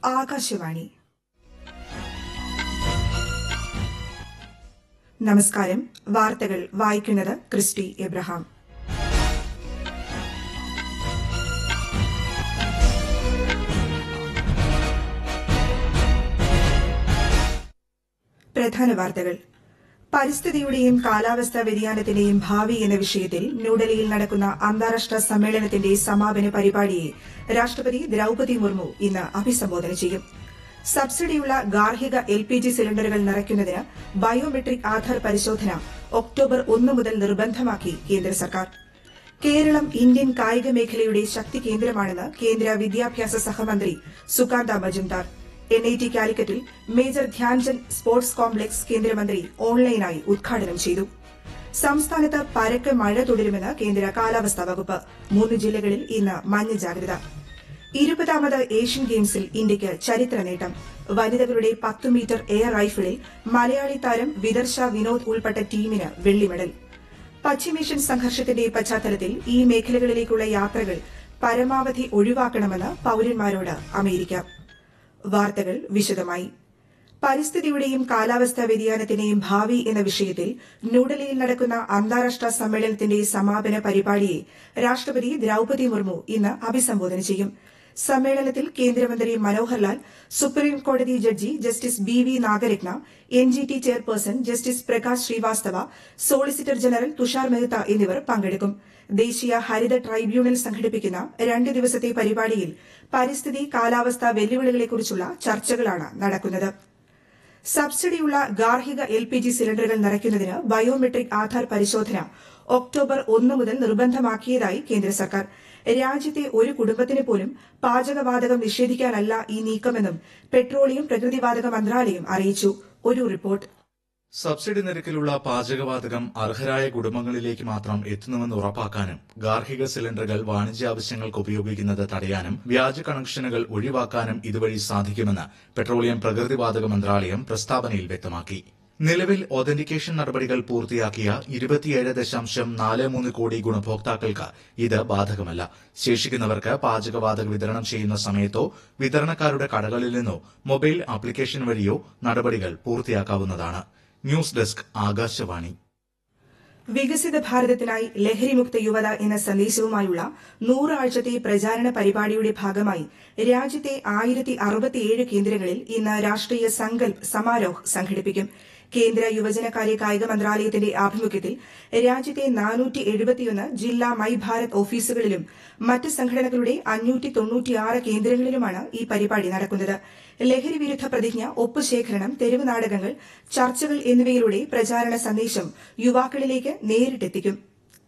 ആകാശവാണി നമസ്കാരം വാർത്തകൾ വായിക്കുന്നത് ക്രിസ്റ്റി എബ്രഹാം പ്രധാന വാർത്തകൾ പരിസ്ഥിതിയുടെയും കാലാവസ്ഥാ വ്യതിയാനത്തിന്റെയും ഭാവി എന്ന വിഷയത്തിൽ ന്യൂഡൽഹിയിൽ നടക്കുന്ന അന്താരാഷ്ട്ര സമ്മേളനത്തിന്റെ സമാപന പരിപാടിയെ രാഷ്ട്രപതി ദ്രൌപതി മുർമു ഇന്ന് അഭിസംബോധന ചെയ്യും സബ്സിഡിയുള്ള ഗാർഹിക എൽ പി ജി സിലിണ്ടറുകൾ നിറയ്ക്കുന്നതിന് ബയോമെട്രിക് ആധാർ പരിശോധന ഒക്ടോബർ ഒന്ന് മുതൽ നിർബന്ധമാക്കി കേന്ദ്ര സർക്കാർ കേരളം ഇന്ത്യൻ കായിക മേഖലയുടെ ശക്തി കേന്ദ്രമാണെന്ന് കേന്ദ്ര വിദ്യാഭ്യാസ സഹമന്ത്രി Sukanta Majumdar N I T കാലിക്കറ്റിൽ മേജർ ധ്യാൻചന്ദ് സ്പോർട്സ് കോംപ്ലക്സ് കേന്ദ്രമന്ത്രി ഓൺലൈനായി ഉദ്ഘാടനം ചെയ്തു സംസ്ഥാനത്ത് പരക്കെ മഴ തുടരുമെന്ന് കേന്ദ്ര കാലാവസ്ഥാ വകുപ്പ് മൂന്ന് ജില്ലകളിൽ ഇന്ന് മഞ്ഞ ജാഗ്രത ഇരുപതാമത് ഏഷ്യൻ ഗെയിംസിൽ ഇന്ത്യയ്ക്ക് ചരിത്ര നേട്ടം വനിതകളുടെ പത്ത് മീറ്റർ എയർ റൈഫിളിൽ മലയാളി താരം വിദർശ വിനോദ് ഉൾപ്പെട്ട ടീമിന് വെള്ളി മെഡൽ പശ്ചിമേഷ്യൻ സംഘർഷത്തിന്റെ പശ്ചാത്തലത്തിൽ ഈ മേഖലകളിലേക്കുള്ള യാത്രകൾ പരമാവധി ഒഴിവാക്കണമെന്ന് പൌരന്മാരോട് അമേരിക്ക വാർത്തകൾ വിശദമായി പരിസ്ഥിതിയുടെയും കാലാവസ്ഥാ വ്യതിയാനത്തിന്റെയും ഭാവി എന്ന വിഷയത്തിൽ ന്യൂഡൽഹിയിൽ നടക്കുന്ന അന്താരാഷ്ട്ര സമ്മേളനത്തിന്റെ സമാപന പരിപാടിയെ രാഷ്ട്രപതി ദ്രൌപതി മുർമു ഇന്ന് അഭിസംബോധന ചെയ്യും സമ്മേളനത്തിൽ കേന്ദ്രമന്ത്രി മനോഹർ ലാൽ സുപ്രീം കോടതി judge justice B V Nagarathna N G T chairperson justice Prakash Srivastava solicitor general Tushar Mehta എന്നിവർ പങ്കെടുക്കും ദേശീയ ഹരിത ട്രൈബ്യൂണൽ സംഘടിപ്പിക്കുന്ന രണ്ട് ദിവസത്തെ പരിപാടിയിൽ പരിസ്ഥിതി കാലാവസ്ഥാ വെല്ലുവിളികളെക്കുറിച്ചുള്ള ചർച്ചകളാണ് നടക്കുന്നത് സബ്സിഡിയുള്ള ഗാർഹിക എൽ പി ജി സിലിണ്ടറുകൾ നിറയ്ക്കുന്നതിന് ബയോമെട്രിക് ആധാർ പരിശോധന ഒക്ടോബർ ഒന്ന് മുതൽ നിർബന്ധമാക്കിയതായി കേന്ദ്ര സർക്കാർ രാജ്യത്തെ ഒരു കുടുംബത്തിന് പോലും പാചകവാതകം നിഷേധിക്കാനല്ല ഈ നീക്കമെന്നും പെട്രോളിയം പ്രകൃതിവാതക മന്ത്രാലയം അറിയിച്ചു ഒരു റിപ്പോർട്ട് സബ്സിഡി നിരക്കിലുള്ള പാചകവാതകം അർഹരായ കുടുംബങ്ങളിലേക്ക് മാത്രം എത്തുന്നുവെന്ന് ഉറപ്പാക്കാനും ഗാർഹിക സിലിണ്ടറുകൾ വാണിജ്യാവശ്യങ്ങൾക്ക് ഉപയോഗിക്കുന്നത് തടയാനും വ്യാജ കണക്ഷനുകൾ ഒഴിവാക്കാനും ഇതുവഴി സാധിക്കുമെന്ന് പെട്രോളിയം പ്രകൃതിവാതക മന്ത്രാലയം പ്രസ്താവനയിൽ വ്യക്തമാക്കി നിലവിൽ ഒതന്റിക്കേഷൻ നടപടികൾ പൂർത്തിയാക്കിയ ഇരുപത്തിയേഴ് ദശാംശം നാല് മൂന്ന് കോടി ഗുണഭോക്താക്കൾക്ക് ഇത് ബാധകമല്ല ശേഷിക്കുന്നവർക്ക് പാചകവാതക വിതരണം ചെയ്യുന്ന സമയത്തോ വിതരണക്കാരുടെ കടകളിൽ നിന്നോ മൊബൈൽ ആപ്ലിക്കേഷൻ വഴിയോ നടപടികൾ പൂർത്തിയാക്കാവുന്നതാണ് ന്യൂസ് ഡെസ്ക് ആകാശവാണി വികസിത ഭാരതത്തിനായി ലഹരിമുക്ത യുവത എന്ന സന്ദേശവുമായുള്ള നൂറാഴ്ചത്തെ പ്രചാരണ പരിപാടിയുടെ ഭാഗമായി രാജ്യത്തെ ആയിരത്തി അറുപത്തിയേഴ് കേന്ദ്രങ്ങളിൽ ഇന്ന് രാഷ്ട്രീയ സങ്കൽപ് സമാരോഹ് സംഘടിപ്പിക്കും കേന്ദ്ര യുവജനകാര്യ കായിക മന്ത്രാലയത്തിന്റെ ആഭിമുഖ്യത്തിൽ രാജ്യത്തെ നാനൂറ്റി എഴുപത്തിയൊന്ന് ജില്ലാ മൈ ഭാരത് ഓഫീസുകളിലും മറ്റ് സംഘടനകളുടെ അഞ്ഞൂറ്റി തൊണ്ണൂറ്റിയാറ് കേന്ദ്രങ്ങളിലുമാണ് ഈ പരിപാടി നടക്കുന്നത് ലഹരി വിരുദ്ധ പ്രതിജ്ഞ ഒപ്പുശേഖരണം തെരുവ് നാടകങ്ങൾ ചർച്ചകൾ എന്നിവയിലൂടെ പ്രചാരണ സന്ദേശം യുവാക്കളിലേക്ക് നേരിട്ടെത്തിക്കും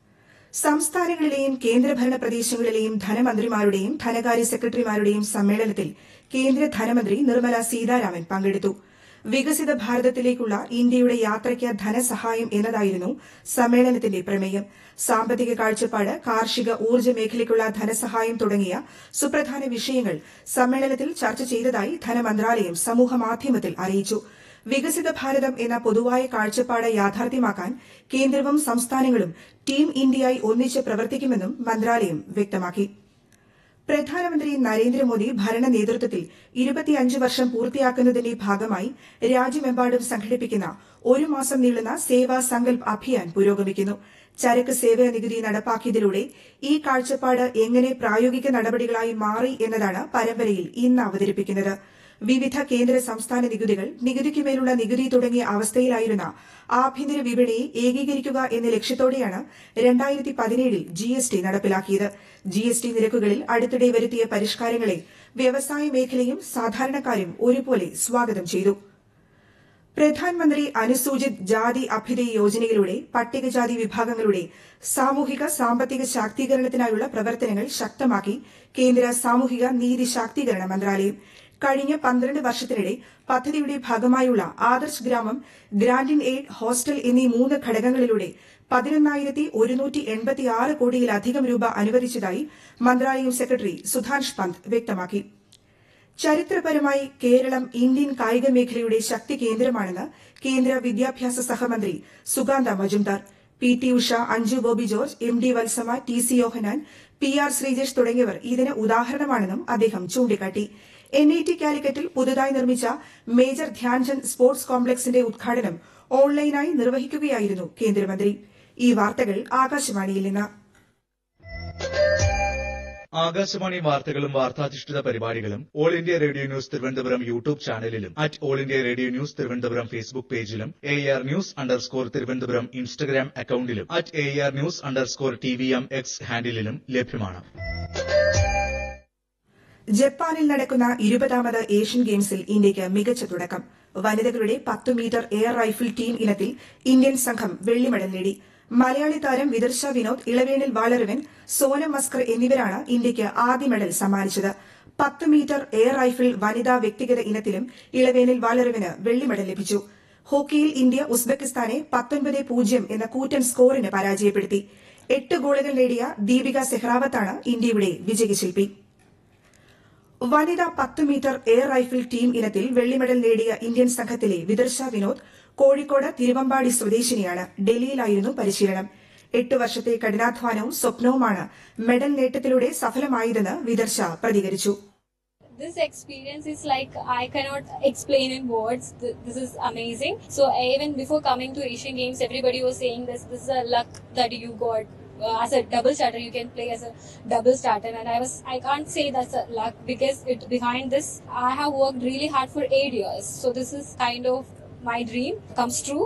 സംസ്ഥാനങ്ങളിലെയും കേന്ദ്രഭരണ പ്രദേശങ്ങളിലെയും ധനമന്ത്രിമാരുടെയും ധനകാര്യ സെക്രട്ടറിമാരുടെയും സമ്മേളനത്തിൽ കേന്ദ്ര ധനമന്ത്രി നിർമ്മല സീതാരാമൻ പങ്കെടുത്തു വികസിത ഭാരതത്തിലേക്കുള്ള ഇന്ത്യയുടെ യാത്രയ്ക്ക് ധനസഹായം എന്നതായിരുന്നു സമ്മേളനത്തിന്റെ പ്രമേയം സാമ്പത്തിക കാഴ്ചപ്പാട് കാർഷിക ഊർജ്ജ മേഖലയ്ക്കുള്ള ധനസഹായം തുടങ്ങിയ സുപ്രധാന വിഷയങ്ങൾ സമ്മേളനത്തിൽ ചർച്ച ചെയ്തതായി ധനമന്ത്രാലയം സമൂഹമാധ്യമത്തിൽ അറിയിച്ചു വികസിത ഭാരതം എന്ന പൊതുവായ കാഴ്ചപ്പാട് യാഥാർത്ഥ്യമാക്കാൻ കേന്ദ്രവും സംസ്ഥാനങ്ങളും ടീം ഇന്ത്യയായി ഒന്നിച്ച് പ്രവർത്തിക്കുമെന്നും മന്ത്രാലയം വ്യക്തമാക്കി പ്രധാനമന്ത്രി നരേന്ദ്രമോദി ഭരണ നേതൃത്വത്തിൽ ഇരുപത്തിയഞ്ച് വർഷം പൂർത്തിയാക്കുന്നതിന്റെ ഭാഗമായി രാജ്യമെമ്പാടും സംഘടിപ്പിക്കുന്ന ഒരു മാസം നീളുന്ന സേവാ സങ്കൽപ് അഭിയാൻ പുരോഗമിക്കുന്നു ചരക്ക് സേവന നികുതി നടപ്പാക്കിയതിലൂടെ ഈ കാഴ്ചപ്പാട് എങ്ങനെ പ്രായോഗിക നടപടികളായി മാറി എന്നതാണ് പരമ്പരയിൽ ഇന്ന് അവതരിപ്പിക്കുന്നത് വിവിധ കേന്ദ്ര സംസ്ഥാന നികുതികൾ നികുതിക്കുമേലുള്ള നികുതി തുടങ്ങിയ അവസ്ഥയിലായിരുന്ന ആഭ്യന്തര വിപണിയെ ഏകീകരിക്കുക എന്ന ലക്ഷ്യത്തോടെയാണ് രണ്ടായിരത്തി പതിനേഴിൽ ജി എസ് ടി നടപ്പിലാക്കിയത് ജി എസ് ടി നിരക്കുകളിൽ അടുത്തിടെ വരുത്തിയ പരിഷ്കാരങ്ങളെ വ്യവസായ മേഖലയും സാധാരണക്കാരും ഒരുപോലെ സ്വാഗതം ചെയ്തു പ്രധാൻമന്ത്രി അനുസൂചിത് ജാതി അഭ്യുദയ യോജനയിലൂടെ പട്ടികജാതി വിഭാഗങ്ങളുടെ സാമൂഹിക സാമ്പത്തിക ശാക്തീകരണത്തിനായുള്ള പ്രവർത്തനങ്ങൾ ശക്തമാക്കി കേന്ദ്ര സാമൂഹിക നീതി ശാക്തീകരണ മന്ത്രാലയം കഴിഞ്ഞ പന്ത്രണ്ട് വർഷത്തിനിടെ പദ്ധതിയുടെ ഭാഗമായുള്ള ആദർശ് ഗ്രാമം ഗ്രാന്റ് ഇൻ എയ്ഡ് ഹോസ്റ്റൽ എന്നീ മൂന്ന് ഘടകങ്ങളിലൂടെ പതിനൊന്നായിരത്തി ഒരുന്നൂറ്റി എൺപത്തിയാറ് കോടിയിലധികം രൂപ അനുവദിച്ചതായി മന്ത്രാലയം സെക്രട്ടറി സുധാൻഷ് പന്ത് വ്യക്തമാക്കി ചരിത്രപരമായി കേരളം ഇന്ത്യൻ കായിക മേഖലയുടെ ശക്തി കേന്ദ്രമാണെന്ന് കേന്ദ്ര വിദ്യാഭ്യാസ സഹമന്ത്രി Sukanta Majumdar P T Usha Anju Bobby George M D Valsamma T C Yohannan P R Sreejesh തുടങ്ങിയവർ ഇതിന് ഉദാഹരണമാണെന്നും അദ്ദേഹം ചൂണ്ടിക്കാട്ടി എൻ ഐ ടി കാലിക്കറ്റിൽ പുതുതായി നിർമ്മിച്ച മേജർ ധ്യാൻചന്ദ് സ്പോർട്സ് കോംപ്ലക്സിന്റെ ഉദ്ഘാടനം ഓൺലൈനായി നിർവഹിക്കുകയായിരുന്നു കേന്ദ്രമന്ത്രി ഈ വാർത്തകൾ ആകാശവാണിയിൽ നിന്ന് ആകാശവാണി വാർത്തകളും വാർത്താധിഷ്ഠിത പരിപാടികളും all India radio news Thiruvananthapuram YouTube ചാനലിലും at all India radio news Thiruvananthapuram Facebook പേജിലും A R news underscore Thiruvananthapuram Instagram അക്കൌണ്ടിലും at A R news underscore T V M X ഹാൻഡിലും ലഭ്യമാണ് ജപ്പാനിൽ നടക്കുന്ന ഇരുപതാമത് ഏഷ്യൻ ഗെയിംസിൽ ഇന്ത്യയ്ക്ക് മികച്ച തുടക്കം വനിതകളുടെ പത്ത് മീറ്റർ എയർ റൈഫിൾ ടീം ഇനത്തിൽ ഇന്ത്യൻ സംഘം വെള്ളി മെഡൽ നേടി മലയാളി താരം വിദർശ വിനോദ് ഇളവേണിൽ വാളറിവൻ സോനം മസ്കർ എന്നിവരാണ് ഇന്ത്യയ്ക്ക് ആദ്യ മെഡൽ സമ്മാനിച്ചത് പത്ത് മീറ്റർ എയർ റൈഫിൾ വനിതാ വ്യക്തിഗത ഇനത്തിലും ഇളവേണിൽ വാളറിവിന് വെള്ളി മെഡൽ ലഭിച്ചു ഹോക്കിയിൽ ഇന്ത്യ ഉസ്ബെക്കിസ്ഥാനെ പത്തൊൻപത് പൂജ്യം എന്ന കൂറ്റൻ സ്കോറിന് പരാജയപ്പെടുത്തി എട്ട് ഗോളുകൾ നേടിയ ദീപിക സെഹ്റാവത്താണ് ഇന്ത്യയുടെ വിജയശില്പി വനിതാ പത്ത് മീറ്റർ എയർ റൈഫിൾ ടീം ഇനത്തിൽ വെള്ളി മെഡൽ നേടിയ ഇന്ത്യൻ സംഘത്തിലെ വിദർശ വിനോദ് കോഴിക്കോട് തിരുവമ്പാടി സ്വദേശിനിയാണ് ഡൽഹിയിലായിരുന്നു പരിശീലനം എട്ട് വർഷത്തെ കഠിനാധ്വാനവും സ്വപ്നവുമാണ് മെഡൽ നേട്ടത്തിലൂടെ സഫലമായതെന്ന് വിദർശ പ്രതികരിച്ചു this experience is like I cannot explain in words. Th- This is amazing. So even before coming to Asian Games, everybody was saying this. This is a luck that you got. Uh, as a double starter, you can play as a double starter, and I was I can't say that's a luck because it behind this I have worked really hard for eight years. So this is kind of my dream comes true.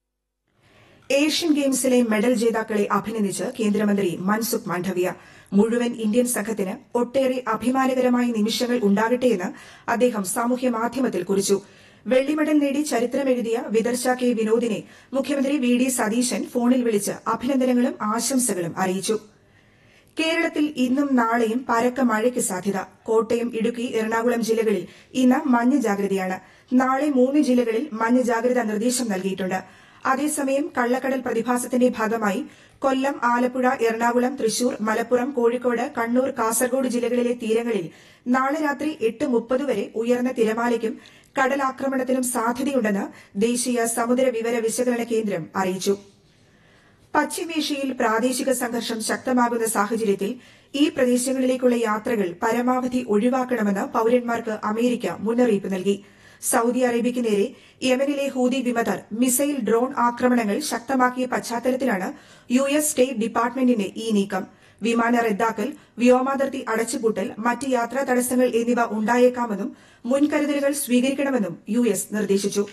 Asian ഗെയിംസിലെ medal ജേതാക്കളെ അഭിനന്ദിച്ച് കേന്ദ്രമന്ത്രി മൻസുഖ് മാണ്ഡവ്യ മുഴുവൻ Indian സംഘത്തിന് ഒട്ടേറെ അഭിമാനകരമായ നിമിഷങ്ങൾ ഉണ്ടാകട്ടെയെന്ന് അദ്ദേഹം സാമൂഹ്യ മാധ്യമത്തിൽ കുറിച്ചു വെള്ളി മെഡൽ നേടി ചരിത്രമെഴുതിയ വിദർശ കെ വിനോദിനെ മുഖ്യമന്ത്രി വി ഡി സതീശൻ ഫോണിൽ വിളിച്ച് അഭിനന്ദനങ്ങളും ആശംസകളും അറിയിച്ചു കേരളത്തിൽ ഇന്നും നാളെയും പരക്ക മഴയ്ക്ക് സാധ്യത കോട്ടയം ഇടുക്കി എറണാകുളം ജില്ലകളിൽ ഇന്ന് മഞ്ഞ ജാഗ്രതയാണ് നാളെ മൂന്ന് ജില്ലകളിൽ മഞ്ഞ ജാഗ്രതാ നിർദ്ദേശം നൽകിയിട്ടുണ്ട് അതേസമയം കള്ളക്കടൽ പ്രതിഭാസത്തിന്റെ ഭാഗമായി കൊല്ലം ആലപ്പുഴ എറണാകുളം തൃശൂർ മലപ്പുറം കോഴിക്കോട് കണ്ണൂർ കാസർഗോഡ് ജില്ലകളിലെ തീരങ്ങളിൽ നാളെ രാത്രി എട്ട് മുപ്പത് വരെ ഉയർന്ന തിരമാലയ്ക്കും കടലാക്രമണത്തിനും സാധ്യതയുണ്ടെന്ന് ദേശീയ സമുദ്ര വിവര വിശകലന കേന്ദ്രം അറിയിച്ചു പശ്ചിമേഷ്യയിൽ പ്രാദേശിക സംഘർഷം ശക്തമാകുന്ന സാഹചര്യത്തിൽ ഈ പ്രദേശങ്ങളിലേക്കുള്ള യാത്രകൾ പരമാവധി ഒഴിവാക്കണമെന്ന് പൌരന്മാർക്ക് അമേരിക്ക മുന്നറിയിപ്പ് നൽകി സൌദി അറേബ്യയ്ക്ക് നേരെ യമനിലെ ഹൂതി വിമതർ മിസൈൽ ഡ്രോൺ ആക്രമണങ്ങൾ ശക്തമാക്കിയ പശ്ചാത്തലത്തിലാണ് യു എസ് സ്റ്റേറ്റ് ഡിപ്പാർട്ട്മെന്റിന്റെ ഈ നീക്കം വിമാന റദ്ദാക്കൽ വ്യോമാതിർത്തി അടച്ചുപൂട്ടൽ മറ്റ് യാത്രാ തടസ്സങ്ങൾ എന്നിവ ഉണ്ടായേക്കാമെന്നും മുൻകരുതലുകൾ സ്വീകരിക്കണമെന്നും യു എസ് നിർദ്ദേശിച്ചു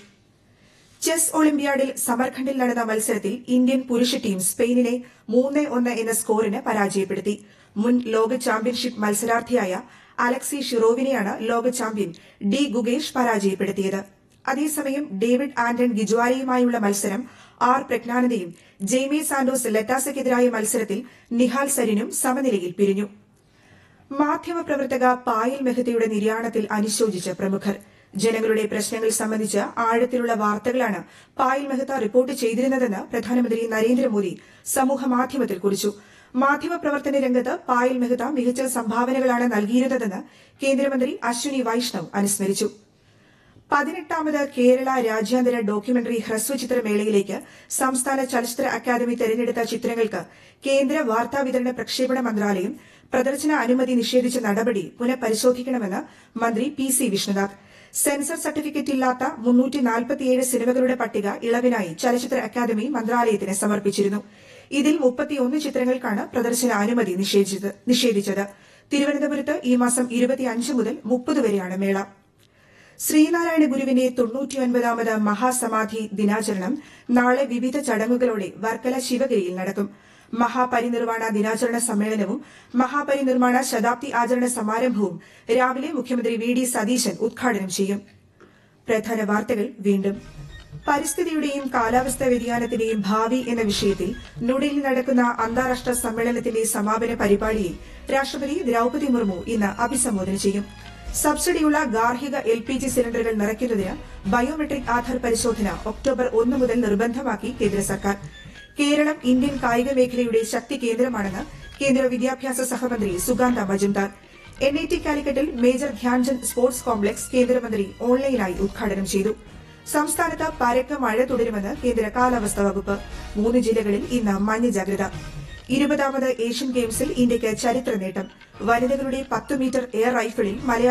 ചെസ് ഒളിമ്പ്യാഡിൽ സമർഖണ്ഡിൽ നടന്ന മത്സരത്തിൽ ഇന്ത്യൻ പുരുഷ ടീം സ്പെയിനിനെ മൂന്ന് ഒന്ന് എന്ന സ്കോറിന് പരാജയപ്പെടുത്തി മുൻ ലോക ചാമ്പ്യൻഷിപ്പ് മത്സരാർത്ഥിയായ അലക്സി ഷിറോവിനെയാണ് ലോക ചാമ്പ്യൻ ഡി ഗുഗേഷ് പരാജയപ്പെടുത്തിയത് അതേസമയം ഡേവിഡ് ആന്റൺ ഗിജ്വാരയുമായുള്ള മത്സരം ആർ പ്രജ്ഞാനന്ദയും ജെയ്മി സാന്റോസ് ലറ്റാസയ്ക്കെതിരായ മത്സരത്തിൽ നിഹാൽ സരിനും സമനിലയിൽ പിരിഞ്ഞു മാധ്യമപ്രവർത്തക പായൽ മെഹ്തയുടെ നിര്യാണത്തിൽ അനുശോചിച്ച് പ്രമുഖർ ജനങ്ങളുടെ പ്രശ്നങ്ങൾ സംബന്ധിച്ച് ആഴത്തിലുള്ള വാർത്തകളാണ് പായൽ മെഹ്ത റിപ്പോർട്ട് ചെയ്തിരുന്നതെന്ന് പ്രധാനമന്ത്രി നരേന്ദ്രമോദി സമൂഹമാധ്യമത്തിൽ കുറിച്ചു മാധ്യമപ്രവർത്തന രംഗത്ത് പായൽ മെഹ്ത മികച്ച സംഭാവനകളാണ് നൽകിയിരുന്നതെന്ന് കേന്ദ്രമന്ത്രി അശ്വിനി വൈഷ്ണവ് അനുസ്മരിച്ചു പതിനെട്ടാമത് കേരള രാജ്യാന്തര ഡോക്യുമെന്ററി ഹ്രസ്വചിത്രമേളയിലേക്ക് സംസ്ഥാന ചലച്ചിത്ര അക്കാദമി തെരഞ്ഞെടുത്ത ചിത്രങ്ങൾക്ക് കേന്ദ്ര വാർത്താവിതരണ പ്രക്ഷേപണ മന്ത്രാലയം പ്രദർശന അനുമതി നിഷേധിച്ച നടപടി പുനഃപരിശോധിക്കണമെന്ന് മന്ത്രി P C Vishnunath censor certificate ഇല്ലാത്ത മുന്നൂറ്റി നാൽപ്പത്തിയേഴ് സിനിമകളുടെ പട്ടിക ഇളവിനായി ചലച്ചിത്ര അക്കാദമി മന്ത്രാലയത്തിന് സമർപ്പിച്ചിരുന്നു ഇതിൽ മുപ്പത്തിയൊന്ന് ചിത്രങ്ങൾക്കാണ് പ്രദർശന അനുമതി നിഷേധിച്ചത് നിഷേധിച്ചത് തിരുവനന്തപുരത്ത് ഈ മാസം ഇരുപത്തിയഞ്ച് മുതൽ മുപ്പത് വരെയാണ് മേള ശ്രീനാരായണ ഗുരുവിന്റെ തൊണ്ണൂറ്റിയൊൻപതാമത് മഹാസമാധി ദിനാചരണം നാളെ വിവിധ ചടങ്ങുകളോടെ വർക്കല ശിവഗിരിയിൽ നടക്കും മഹാപരിനിർവാണ ദിനാചരണ സമ്മേളനവും മഹാപരിനിർവാണ ശതാബ്ദി ആചരണ സമാരംഭവും രാവിലെ മുഖ്യമന്ത്രി വി ഡി സതീശൻ ഉദ്ഘാടനം ചെയ്യും പ്രധാന വാർത്തകൾ വീണ്ടും പരിസ്ഥിതിയുടെയും കാലാവസ്ഥാ വ്യതിയാനത്തിന്റെയും ഭാവി എന്ന വിഷയത്തിൽ ന്യൂഡൽഹിയിൽ നടക്കുന്ന അന്താരാഷ്ട്ര സമ്മേളനത്തിന്റെ സമാപന പരിപാടിയെ രാഷ്ട്രപതി ദ്രൌപതി മുർമു ഇന്ന് അഭിസംബോധന ചെയ്യും സബ്സിഡിയുള്ള ഗാർഹിക എൽ പി ജി സിലിണ്ടറുകൾ നിറയ്ക്കുന്നതിന് ബയോമെട്രിക് ആധാർ പരിശോധന ഒക്ടോബർ ഒന്ന് മുതൽ നിർബന്ധമാക്കി കേന്ദ്ര സർക്കാർ കേരളം ഇന്ത്യൻ കായിക മേഖലയുടെ ശക്തി കേന്ദ്രമാണെന്ന് കേന്ദ്ര വിദ്യാഭ്യാസ സഹമന്ത്രി Sukanta Majumdar N I T കാലിക്കറ്റിൽ മേജർ ധ്യാൻചന്ദ് സ്പോർട്സ് കോംപ്ലക്സ് കേന്ദ്രമന്ത്രി ഓൺലൈനായി ഉദ്ഘാടനം ചെയ്തു സംസ്ഥാനത്ത് പരക്ക മഴ തുടരുമെന്ന് കേന്ദ്ര കാലാവസ്ഥാ വകുപ്പ് മൂന്ന് ജില്ലകളിൽ ഇന്ന് മഞ്ഞ ജാഗ്രത ഇരുപതാമത് ഏഷ്യൻ ഗെയിംസിൽ ഇന്ത്യയ്ക്ക് ചരിത്ര നേട്ടം വനിതകളുടെ പത്ത് മീറ്റർ എയർ റൈഫിളിൽ മലയാള